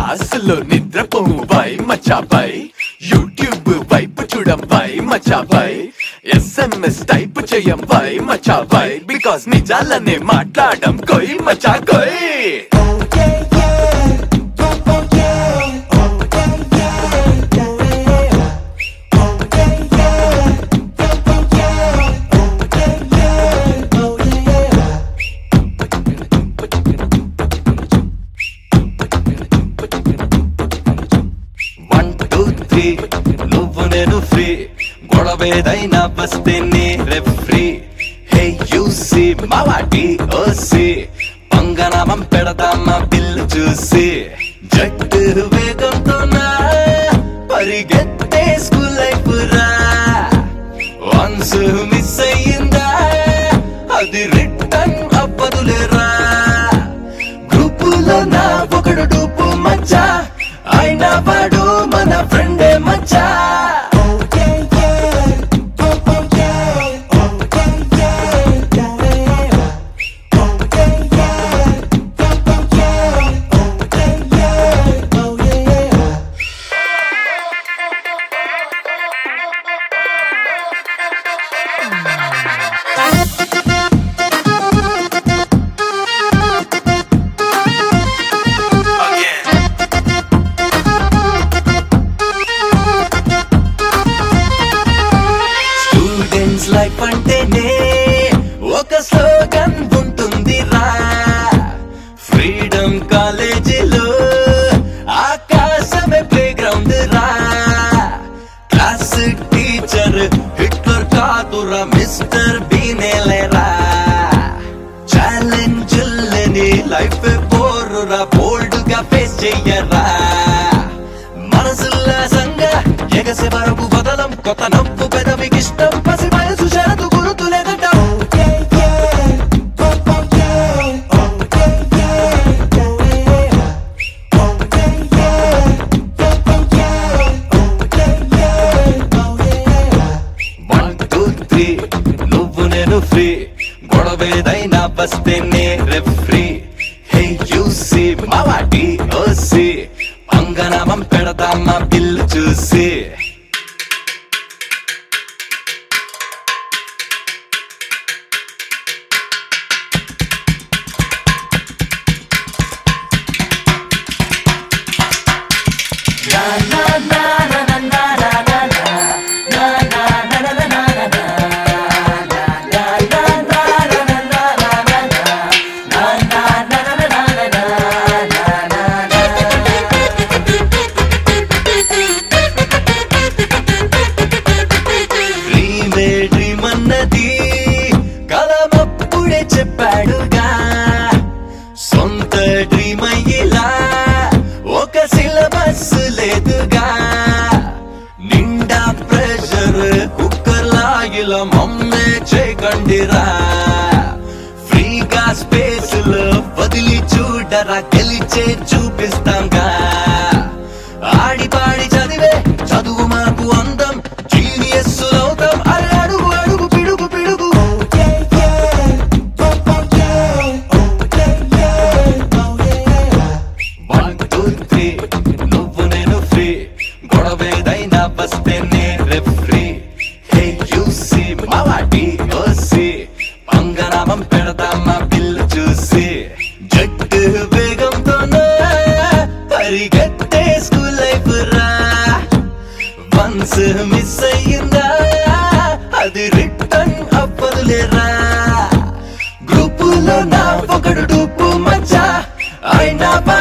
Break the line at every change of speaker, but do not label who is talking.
క్లాసులో నిద్రపోవు why మచాపై YouTube వైపు చూడం వై మచాపై ఎస్ఎంఎస్ టైప్ చేయం వై మచాపై బికాస్ నిజాలనే మాట్లాడడం కొయ్ మచా కొయ్
వన్ టూ త్రీ నువ్వు నేను ఫ్రీ గొడవేదైనా వస్తే నీ రెఫ్రీ హే యూసి మావాటి ఓసి పంగనామం పెడదామా బిల్లు చూసి జట్టు వేగంతో నా పరిగెత్తే స్కూల్ లైఫ్ రా వన్స్ మిస్ అయ్యిందా అది రిటర్న్ అవ్వదులేరా గ్రూపులో నా ఒకడు డూపు మచ్చా అయినా వాడు మన ఫ్రెండే మచ్చా స్టూడెంట్స్ లైఫ్ అంటేనే ఒక స్లోగన్ ఉంటుంది రా ఫ్రీడమ్ కాలేజీలో ఆకాశమే ప్లే గ్రౌండ్ రా క్లాస్ టీచర్ హిట్లర్ కాదురా మిస్టర్ బీనేలేరా ఛాలెంజ్ లేని లైఫ్ పోరురా బోల్డ్ గా ఫేస్ చెయ్యరా మనసుల్లాసంగా ఎగసే వరకు బదలం కొత్త నవ్వు పెదవికి ఇష్టం పసి వయసు షరతు గురుతు లేదట వన్ టూ త్రీ నువ్వు నేను ఫ్రీ గొడవేదైనా వస్తే నే రెఫ్రీ హే యూసి మావాటి ఓసి అంగనామం పెడదామా బిల్లు చూసి డ్రీమే డ్రీమ్ అన్నది కలమప్పుడే చెప్పాడుగా సొంత డ్రీమ్ అయ్యేలా ఒక సిలబస్ లేదుగా నిండా ప్రెషర్ కుక్కర్ లాగిలా మమ్మే చేయకండిరా ఫ్రీగా స్పేస్ లో వదిలి చూడరా గెలిచే చూపిస్తాంగా ఆడి పాడి చదివే చదువు మాకు అందం జీనియస్ అవుతాం అరే అడుగు అడుగు పిడుగు పిడుగు వన్ టూ త్రీ నువ్వు నేను ఫ్రీ గొడవేదైనా వస్తే నే రెఫ్రీ హే యూసి మావాటి ఓసి పంగనామం పెడదామా బిల్లు చూసి జట్టు వేగంతో పరిగెత్తే స్కూల్ లైఫ్ రా వన్స్ మిస్ అయ్యిందా అది రిటర్న్ అవ్వదులేరా గ్రూపులో నా ఒకడు డూపు మచ్చా అయినా